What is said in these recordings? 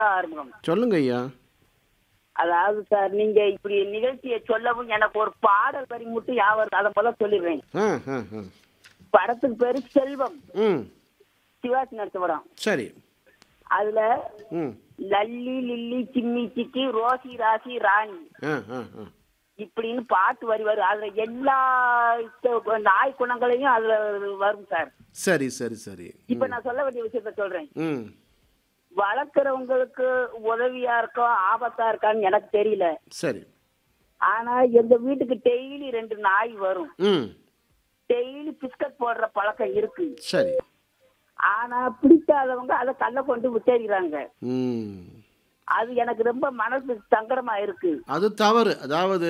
ஆறுமுகம் சொல்லுங்க ஐயா அதாவது சார் நீங்க இப்படி நிகழ்ச்சியை சொல்லவும் எனக்கு ஒரு பாடல் வரி மட்டும் யாவது அதை போல சொல்லிடுறேன் ஆ ஆ ஆ படத்துக்கு பேரு செல்வம் ம் சிவாஜி நடிச்ச படம் சரி அதுல ம் லல்லி லில்லி சிம்மி சிக்கி ரோசி ராசி ராணி ஆ ஆ ஆ இப்படின்னு பாட்டு வரி வரும் அதுல எல்லா இந்த நாய் குணங்களையும் அதுல வரும் சார் சரி சரி சரி இப்ப நான் சொல்ல வேண்டிய விஷயத்த சொல்றேன் ம் வளர்க்குறவங்களுக்கு உதவியா இருக்கோ ஆபத்தா இருக்கான்னு எனக்கு தெரியல சரி ஆனா எங்க வீட்டுக்கு டெய்லி ரெண்டு நாய் வரும் ம் டெய்லி பிஸ்கட் போடுற பழக்கம் இருக்கு சரி ஆனா பிடிக்காதவங்க அதை கல்ல கொண்டு விட்டேறாங்க ம் அது எனக்கு ரொம்ப மனசு சங்கடமா இருக்கு அது தவறு அதாவது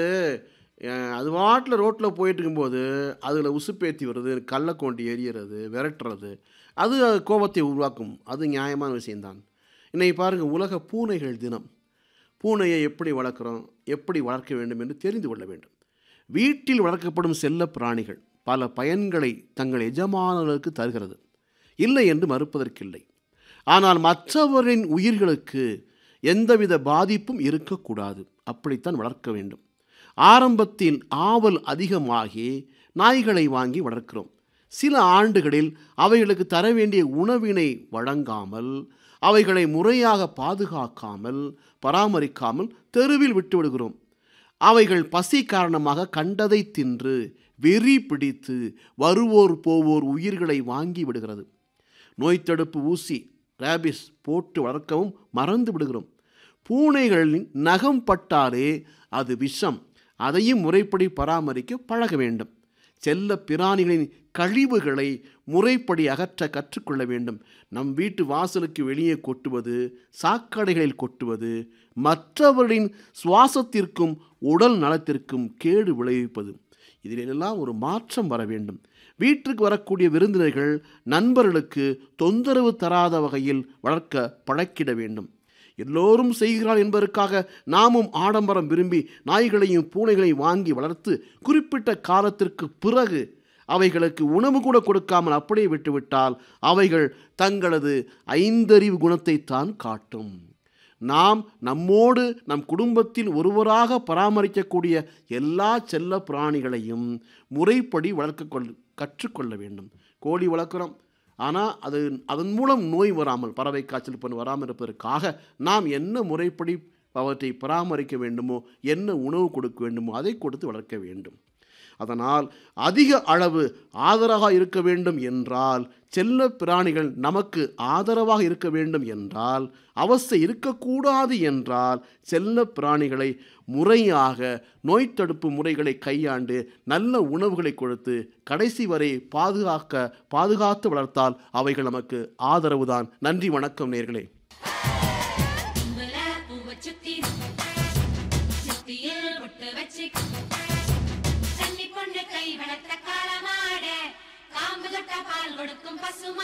அஹ், அது வாட்டில் ரோட்டில் போயிட்டு இருக்கும்போது அதில் உசுப்பேத்தி வருது கல்லை கொண்டு எரியறது விரட்டுறது அது கோபத்தை உருவாக்கும் அது நியாயமான விஷயம்தான் இன்னைக்கு பாருங்கள் உலக பூனைகள் தினம் பூனையை எப்படி வளர்க்குறோம் எப்படி வளர்க்க வேண்டும் என்று தெரிந்து கொள்ள வேண்டும் வீட்டில் வளர்க்கப்படும் செல்ல பிராணிகள் பல பயன்களை தங்கள் எஜமானர்களுக்கு தருகிறது இல்லை என்று மறுப்பதற்கில்லை ஆனால் மற்றவரின் உயிர்களுக்கு எந்தவித பாதிப்பும் இருக்கக்கூடாது அப்படித்தான் வளர்க்க வேண்டும் ஆரம்பத்தில் ஆவல் அதிகமாகி நாய்களை வாங்கி வளர்க்கிறோம் சில ஆண்டுகளில் அவைகளுக்கு தர வேண்டிய உணவினை வழங்காமல் அவைகளை முறையாக பாதுகாக்காமல் பராமரிக்காமல் தெருவில் விட்டு விடுகிறோம் அவைகள் பசி காரணமாக கண்டதை தின்று வெறி பிடித்து வருவோர் போவோர் உயிர்களை வாங்கி விடுகிறது நோய் தடுப்பு ஊசி ரேபிஸ் போட்டு வளர்க்கவும் மறந்து விடுகிறோம் பூனைகளின் நகம் பட்டாலே அது விஷம் அதையும் முறைப்படி பராமரிக்க பழக வேண்டும் செல்ல பிராணிகளின் கழிவுகளை முறைப்படி அகற்ற கற்றுக்கொள்ள வேண்டும் நம் வீட்டு வாசலுக்கு வெளியே கொட்டுவது சாக்கடைகளில் கொட்டுவது மற்றவர்களின் சுவாசத்திற்கும் உடல் நலத்திற்கும் கேடு விளைவிப்பது இதிலெல்லாம் ஒரு மாற்றம் வர வேண்டும் வீட்டுக்கு வரக்கூடிய விருந்தினர்கள் நண்பர்களுக்கு தொந்தரவு தராத வகையில் வளர்க்க பழக்கிட வேண்டும் எல்லோரும் செய்கிறார் என்பதற்காக நாமும் ஆடம்பரம் விரும்பி நாய்களையும் பூனைகளையும் வாங்கி வளர்த்து குறிப்பிட்ட காலத்திற்கு பிறகு அவைகளுக்கு உணவு கூட கொடுக்காமல் அப்படியே விட்டுவிட்டால் அவைகள் தங்களது ஐந்தறிவு குணத்தை தான் காட்டும் நாம் நம்மோடு நம் குடும்பத்தில் ஒருவராக பராமரிக்கக்கூடிய எல்லா செல்ல பிராணிகளையும் முறைப்படி வளர்க்க கொள் கற்றுக்கொள்ள வேண்டும் கோழி வளர்க்குறோம் ஆனால் அது அதன் மூலம் நோய் வராமல் பறவை காய்ச்சல் பண்ண வராமல் இருப்பதற்காக நாம் என்ன முறைப்படி அவற்றை பராமரிக்க வேண்டுமோ என்ன உணவு கொடுக்க வேண்டுமோ அதை கொடுத்து வளர்க்க வேண்டும் அதனால் அதிக அளவு ஆதரவாக இருக்க வேண்டும் என்றால் செல்ல பிராணிகள் நமக்கு ஆதரவாக இருக்க வேண்டும் என்றால் அவஸ்தை இருக்கக்கூடாது என்றால் செல்ல பிராணிகளை முறையாக நோய் தடுப்பு முறைகளை கையாண்டு நல்ல உணவுகளை கொடுத்து கடைசி வரை பாதுகாக்க பாதுகாத்து வளர்த்தால் அவைகள் நமக்கு ஆதரவுதான் நன்றி வணக்கம் நேர்களே கும்பல பூவை சுத்தி சுத்தியில் முட்டு வச்சு கன்னி பொண்ணு கை வளர்த்த காளமாட காம்பு தொட்ட பால் கொடுக்கும் பசுமா